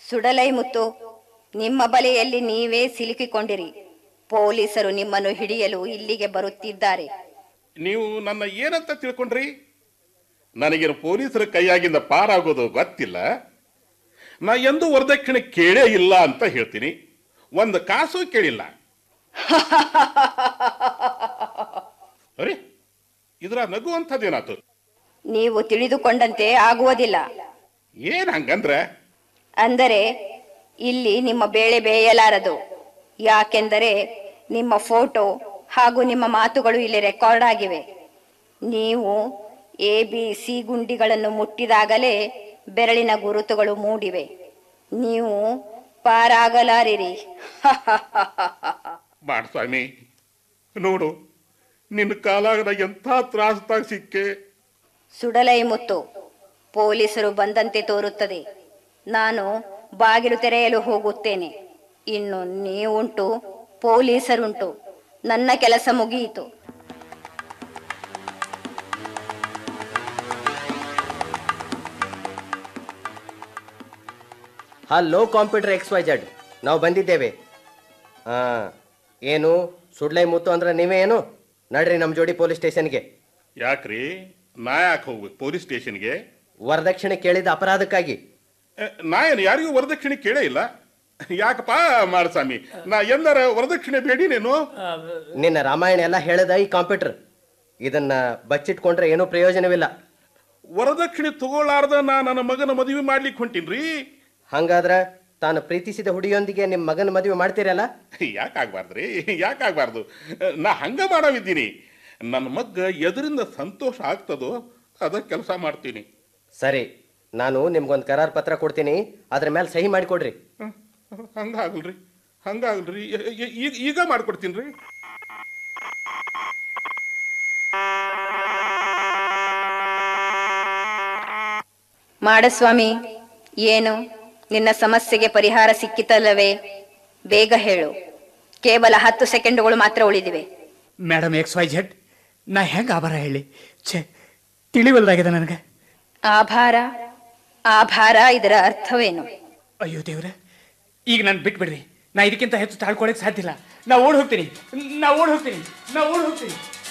ಸುಡಲೈ ಮುತ್ತು ನಿಮ್ಮ ಬಲೆಯಲ್ಲಿ ನೀವೇ ಸಿಲುಕಿಕೊಂಡಿರಿ ಪೊಲೀಸರು ನಿಮ್ಮನ್ನು ಹಿಡಿಯಲು ಇಲ್ಲಿಗೆ ಬರುತ್ತಿದ್ದಾರೆ ನೀವು ನನ್ನ ಏನಂತ ತಿಳ್ಕೊಂಡ್ರಿ ನನಗೇನು ಪೊಲೀಸರ ಕೈಯಾಗಿಂದ ಪಾರಾಗೋದು ಗೊತ್ತಿಲ್ಲ ನಾ ಎಂದೂ ವರದಕ್ಷಿಣೆ ಕೇಳೇ ಇಲ್ಲ ಅಂತ ಹೇಳ್ತೀನಿ ಒಂದು ಕಾಸು ಕೇಳಿಲ್ಲ ಅರೆ ಇದರ ನಗು ಅಂಥದ್ದೇನಾತು ನೀವು ತಿಳಿದುಕೊಂಡಂತೆ ಆಗುವುದಿಲ್ಲ ಏನ್ ಹಂಗಂದ್ರ ಅಂದರೆ ಇಲ್ಲಿ ನಿಮ್ಮ ಬೇಳೆ ಬೇಯಲಾರದು ಯಾಕೆಂದರೆ ನಿಮ್ಮ ಫೋಟೋ ಹಾಗೂ ನಿಮ್ಮ ಮಾತುಗಳು ಇಲ್ಲಿ ರೆಕಾರ್ಡ್ ಆಗಿವೆ ನೀವು ಎ ಬಿ ಸಿ ಗುಂಡಿಗಳನ್ನು ಮುಟ್ಟಿದಾಗಲೇ ಬೆರಳಿನ ಗುರುತುಗಳು ಮೂಡಿವೆ ನೀವು ಪಾರಾಗಲಾರಿರಿ ಮಾಡ್ಸ್ವಾಮಿ ನೋಡು ನಿನ್ನ ಕಾಲಾಗ ಎಂಥ ತ್ರಾಸ್ದಾಗ ಸಿಕ್ಕೆ ಸುಡಲೈ ಮುತ್ತು ಪೊಲೀಸರು ಬಂದಂತೆ ತೋರುತ್ತದೆ ನಾನು ಬಾಗಿಲು ತೆರೆಯಲು ಹೋಗುತ್ತೇನೆ ಇನ್ನು ನೀವುಂಟು ಪೊಲೀಸರುಂಟು ನನ್ನ ಕೆಲಸ ಮುಗಿಯಿತು hello computer X Y Z ನಾವು ಬಂದಿದ್ದೇವೆ ಹಾಂ ಏನು ಸುಡ್ಲೈ ಮುತ್ತು ಅಂದ್ರೆ ನೀವೇ ಏನು ನಡ್ರಿ ನಮ್ಮ ಜೋಡಿ ಪೊಲೀಸ್ ಸ್ಟೇಷನ್ಗೆ ಯಾಕ್ರಿ ನಾ ಯಾಕೆ ಹೋಗ್ಬೇಕು ಪೊಲೀಸ್ ಸ್ಟೇಷನ್ಗೆ ವರದಕ್ಷಿಣೆ ಕೇಳಿದ ಅಪರಾಧಕ್ಕಾಗಿ ಎ, ನಾ ಏನು ಯಾರಿಗೂ ವರದಕ್ಷಿಣೆ ಕೇಳೇ ಇಲ್ಲ ಯಾಕಪ್ಪ ಮಾರಸ್ವಾಮಿ ನಾ ಎಂದಾರ ವರದಕ್ಷಿಣೆ ಬೇಡಿನೇನು ನಿನ್ನ ರಾಮಾಯಣ ಎಲ್ಲ ಹೇಳದ ಈ ಕಾಂಪ್ಯೂಟರ್ ಇದನ್ನ ಬಚ್ಚಿಟ್ಕೊಂಡ್ರೆ ಏನೂ ಪ್ರಯೋಜನವಿಲ್ಲ ವರದಕ್ಷಿಣೆ ತಗೊಳ್ಳಾರ್ದ ನಾ ನನ್ನ ಮಗನ ಮದುವೆ ಮಾಡ್ಲಿಕ್ಕೆ ಹೊಂಟೀನ್ರಿ ಹಂಗಾದ್ರೆ ತಾನು ಪ್ರೀತಿಸಿದ ಹುಡುಗಿಯೊಂದಿಗೆ ನಿಮ್ಮ ಮಗನ ಮದುವೆ ಮಾಡ್ತೀರಲ್ಲ ಯಾಕಾಗ್ಬಾರ್ದ್ರಿ ಯಾಕಾಗ್ಬಾರ್ದು ನಾ ಹಂಗ ಮಾಡವಿದ್ದೀನಿ ನನ್ನ ಮಗ್ಗ ಎದರಿಂದ ಸಂತೋಷ ಆಗ್ತದೋ ಅದ ಕೆಲಸ ಮಾಡ್ತೀನಿ ಸರಿ ನಾನು ನಿಮ್ಗೊಂದು ಕರಾರ್ ಪತ್ರ ಕೊಡ್ತೀನಿ ಅದ್ರ ಮೇಲೆ ಸಹಿ ಮಾಡಿಕೊಡ್ರಿ ಹ, ಹಂಗಾಗಲ್ರಿ ಹಂಗಾಗಲ್ರಿ ಎ- ಎ- ಈಗ ಈಗ ಮಾಡ್ಕೊಡ್ತೀನಿ ರೀ ಮಾಡಸ್ವಾಮಿ ಏನು ನಿನ್ನ ಸಮಸ್ಯೆಗೆ ಪರಿಹಾರ ಸಿಕ್ಕಿತಲ್ಲವೇ ಬೇಗ ಹೇಳು ಕೇವಲ ಹತ್ತು ಸೆಕೆಂಡುಗಳು ಮಾತ್ರ ಉಳಿದಿವೆ ಮೇಡಮ್ ಎಕ್ಸ್ ವೈ ಜೆಡ್ ನಾ ಹೆಂಗೆ ಆಭಾರ ಹೇಳಿ ಛೇ ತಿಳಿವಲ್ದಾಗಿದೆ ನನಗೆ ಆಭಾರ ಆಭಾರ ಇದರ ಅರ್ಥವೇನು ಅಯ್ಯೋ ದೇವ್ರೆ ಈಗ ನಾನು ಬಿಟ್ಬಿಡ್ರಿ ನಾ ಇದಕ್ಕಿಂತ ಹೆಚ್ಚು ತಾಳ್ಕೊಳಕ್ ಸಾಧ್ಯ ಇಲ್ಲ ನಾ ಓಡ್ ಹೋಗ್ತೀನಿ ನಾ ಓಡ್ ಹೋಗ್ತೀನಿ ನಾ ಓಡ್ ಹೋಗ್ತೀನಿ